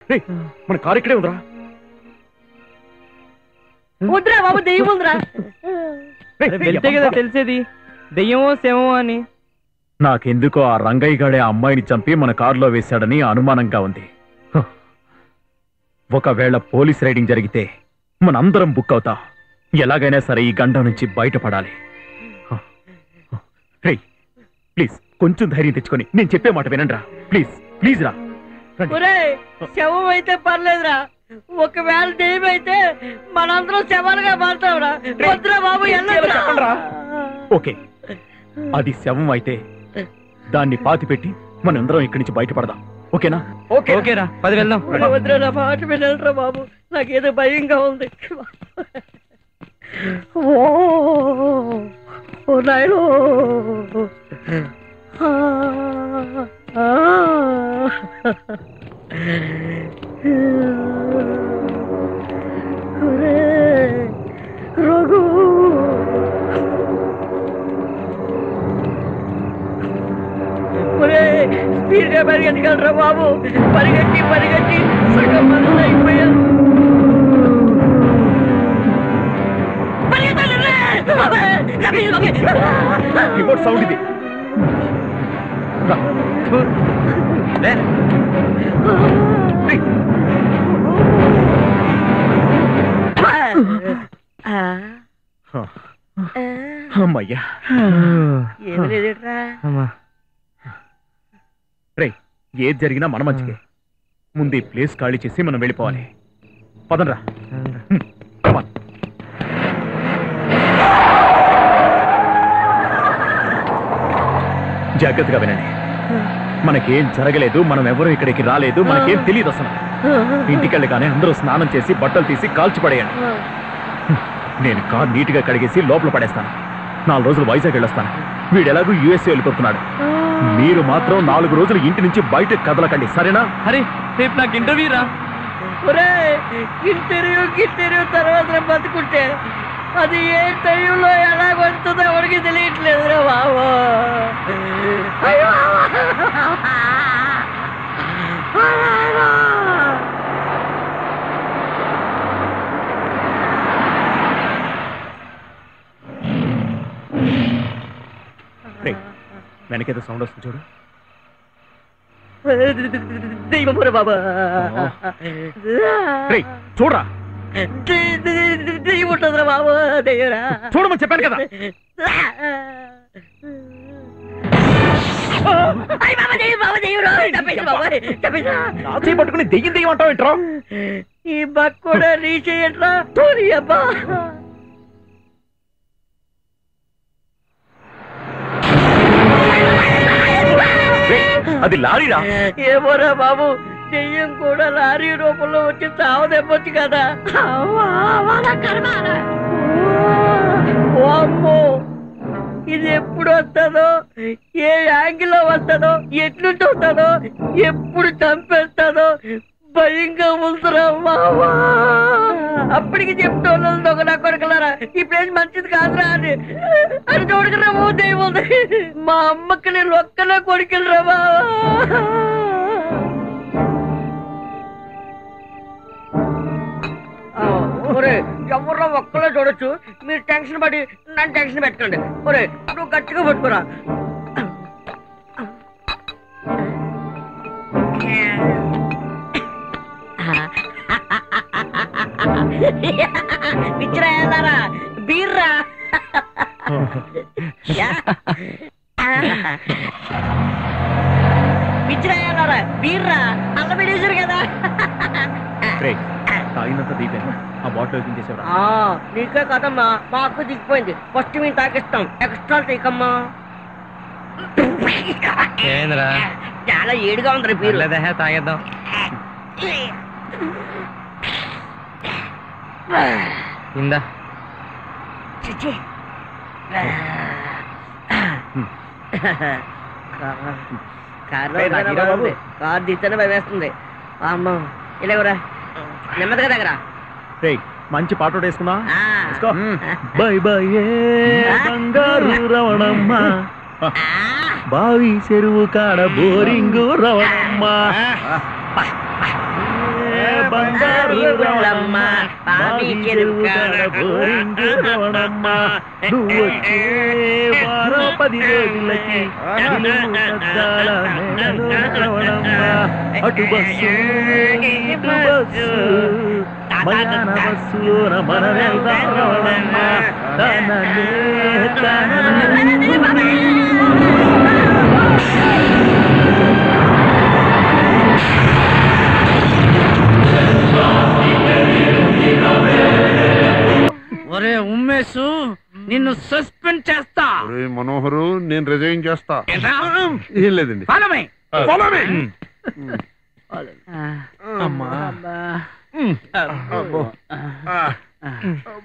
రేయ్, మన కారు ఇక్కడే ఉందిరా వద్దురా బాబు దెయ్యం ఉందిరా రేయ్, రేయ్, వెళ్తే కదా అబ్బా. తెలిసేది దెయ్యమో శవమో అని నాకెందుకో ఆ రంగయ్య గాడే ఆ అమ్మాయిని చంపి మన కారులో వేశాడని అనుమానంగా ఉంది హ. ఒకవేళ పోలీస్ రైడింగ్ జరిగితే మనందరం బుక్ అవుతాం ఎలాగైనా సరే ఈ గండం నుంచి బయటపడాలి హ. హ. రేయ్ ప్లీజ్ కొంచెం ధైర్యం తెచ్చుకొని నేను చెప్పే మాట వినండి రా ప్లీజ్ ప్లీజ్ రా రండి. ఒరే శవం అయితే పర్లేదురా ఒకవేళ దెయ్యం అయితే మనందరం శవాలుగా మారుతాంరా వద్దురా బాబు వెళ్ళొద్దురా. చెప్పండిరా. ఓకే అది శవం అయితే దాన్ని పాతి పెట్టి మనందరం ఇక్కడి నుంచి బయటపడదాం ఓకేనా ఓకే ఓకేరా పది వెళ్దాం ఒరే, వద్దురా నా మాట వినరా బాబు నాకేదో భయంగా ఉంది ఓ ఓ నాయనో ఆ, ఆ. ఒరే, రఘు ఒరే స్పీడ్ గా పరిగెత్తగలరా బాబు పరిగెట్టి పరిగెట్టి సగం మంది అయిపోయారు పరిగెత్తండి రే! రిమోట్ సౌండ్ ఇది రా. లే. రేయ్. ఆ, హ. ఆ, అమ్మయ్యా ఏమీ లేదేట్రా అమ్మా రే ఏది జరిగినా మన మంచికే ముందు ఈ ప్లేస్ ఖాళీ చేసి మనం వెళ్ళిపోవాలి పదండ్రా హ్మ్, come on. జాగ్రత్తగా వినండి మనకేం జరగలేదు మనం ఎవరు ఇక్కడికి రాలేదు మనకేం తెలియదు అసలు ఇంటికి వెళ్ళగానే అందరూ స్నానం చేసి బట్టలు తీసి కాల్చి పడేయండి నేను కార్ నీట్ గా కడిగేసి లోపల పడేస్తాను నాలుగు రోజులు వైజాగ్ వెళ్ళొస్తాను వీడు ఎలాగూ యూఎస్ఏ వెళ్ళిపోతున్నాడు మీరు మాత్రం నాలుగు రోజులు ఇంటి నుంచి బయట కదలకండి సరేనా అరే రేపు నాకు ఇంటర్వ్యూ రా ఒరే ఇంటర్వ్యూ ఇంటర్వ్యూ తర్వాత బతుకుంటే అది ఏ టైంలో ఎలా వస్తుందో ఎవరికి తెలియట్లేదు రా బాబు అయ్యో! అయ్యో! రేయ్, వెనకేదో సౌండ్ వస్తుంది చూడు దెయ్యం రా బాబా రేయ్ చూడరా దె- దె- దెయ్యం ఉంటుందిరా బాబు దెయ్యరా చూడమని చెప్పాను కదా అయ్య బాబా దెయ్యం బాబా దెయ్యం రా తప్పేసి బాబా తప్పేసి నా చేయి పట్టుకుని దెయ్యం దెయ్యం అంటావు ఏంట్రా ఈ బక్ కూడా నీ చేయట్రా తోని అబ్బా రేయ్, అది లారీరా ఏమోరా బాబు దెయ్యం కూడా లారీ రూపంలో వచ్చి చావు దెబ్బొచ్చు కదా అవ్వా, వాళ్ళ కర్మ. ఓ అమ్మో ఇది ఎప్పుడు వస్తుందో ఏ యాంగిల్లో వస్తుందో ఎట్లుంటి వస్తుందో ఎప్పుడు చంపేస్తుందో భయంగా ఉందిరా మావా అప్పటికి చెప్తాను ఒక నా కొడుకులారా ఈ ప్లేస్ మంచిది కాదురా అని అని చూడకరా ఓ దెయ్యం ఉంది మా అమ్మకి నేను ఒక్కనే కొడుకులరా బావా ఆ, ఒరే ఎవరో ఒక్కలో చూడొచ్చు మీరు టెన్షన్ పడి నన్ను టెన్షన్ పెట్టకండి ఒరే నువ్వు గట్టిగా పట్టుకోరా పిచ్చిరాయాలారా బీర్రా పిచ్చిరాయాలారా బీర్రా అల్లం వేసారు కదా రేయ్ తాగినంత దీపాను ఆ బాటిల్ ఓపెన్ చేసేవరా ఆ, నీకే కదమ్మా మాకు దిగిపోయింది ఫస్ట్ మేము తాగిస్తాం ఎక్స్ట్రా తీకమ్మా ఏంద్రా చాలా ఏడుగా ఉంది మీరు పర్లేదే తాగేద్దాం ఇందా కారు రేయ్, నాకు ఇరా బాబు. కారు దిస్తేనే భయం వేస్తుంది అమ్మ ఇలాగరా నెమ్మదిగా దగ్గర రేయ్ మంచి పాట ఒకటి వేసుకుందా వేసుకో. మ్మ్. బై బై ఏ బంగారు రవణమ్మ బావి చెరువు కాడ బోరింగు రవణమ్మ బంగారు రవణమ్మ, బావి చెరువు కాడ బోరింగు రవణమ్మ, నువ్వు వచ్చే వారం పది రోజులకి నిలువు అద్దాల మేడలో రవణమ్మ, అటు బస్సు ఇటు బస్సు మయాన బస్సులోన మన వెళ్దాం రవణమ్మ తననే తననే ఒరే ఉమ్మేసు నిన్ను సస్పెండ్ చేస్తా ఒరే మనోహరు నేను రిజైన్ చేస్తా ఏంట్రా? ఏం లేదండి Follow me. Follow me. అమ్మా అబ్బో. ఆ.